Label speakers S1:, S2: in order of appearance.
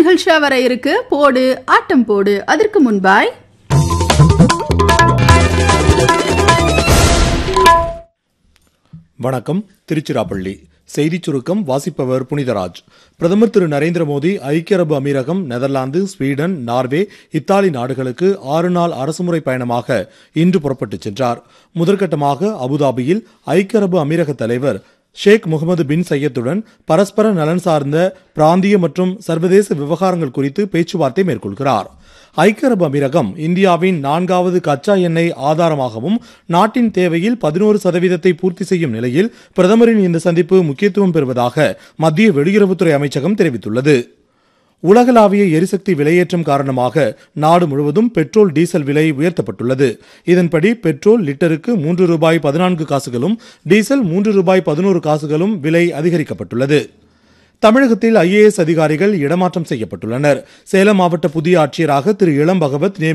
S1: நிகழ்ச்சியா வர இருக்கு போடு ஆட்டம் போடு அதற்கு முன்பாய்
S2: வணக்கம் திருச்சிராப்பள்ளி செய்திச் சுருக்கம் வாசிப்பவர் புனிதராஜ் பிரதமர் திரு நரேந்திர மோடி ஐக்கிய அரபு அமீரகம் நெதர்லாந்து ஸ்வீடன் நார்வே இத்தாலி நாடுகளுக்கு ஆறு நாள் அரசுமுறை பயணமாக இன்று புறப்பட்டுச் சென்றார் முதற்கட்டமாக அபுதாபியில் ஐக்கிய அரபு அமீரக தலைவர் ஷேக் முகமது பின் சையத்துடன் பரஸ்பர நலன் சார்ந்த பிராந்திய மற்றும் சர்வதேச விவகாரங்கள் குறித்து பேச்சுவார்த்தை மேற்கொள்கிறார் ஐக்கிய அரபு அமீரகம் இந்தியாவின் நான்காவது கச்சா எண்ணெய் ஆதாரமாகவும் நாட்டின் தேவையில் பதினோரு சதவீதத்தை பூர்த்தி செய்யும் நிலையில் பிரதமரின் இந்த சந்திப்பு முக்கியத்துவம் பெறுவதாக மத்திய வெளியுறவுத்துறை அமைச்சகம் தெரிவித்துள்ளது உலகளாவிய எரிசக்தி விலையேற்றம் காரணமாக நாடு முழுவதும் பெட்ரோல் டீசல் விலை உயர்த்தப்பட்டுள்ளது இதன்படி பெட்ரோல் லிட்டருக்கு மூன்று ரூபாய் பதினான்கு காசுகளும் டீசல் மூன்று ரூபாய் பதினோரு காசுகளும் விலை அதிகரிக்கப்பட்டுள்ளது தமிழகத்தில் ஐஏஎஸ் அதிகாரிகள் இடமாற்றம் செய்யப்பட்டுள்ளனர் சேலம் மாவட்ட புதிய ஆட்சியராக திரு இளம் பகவத் நியமி-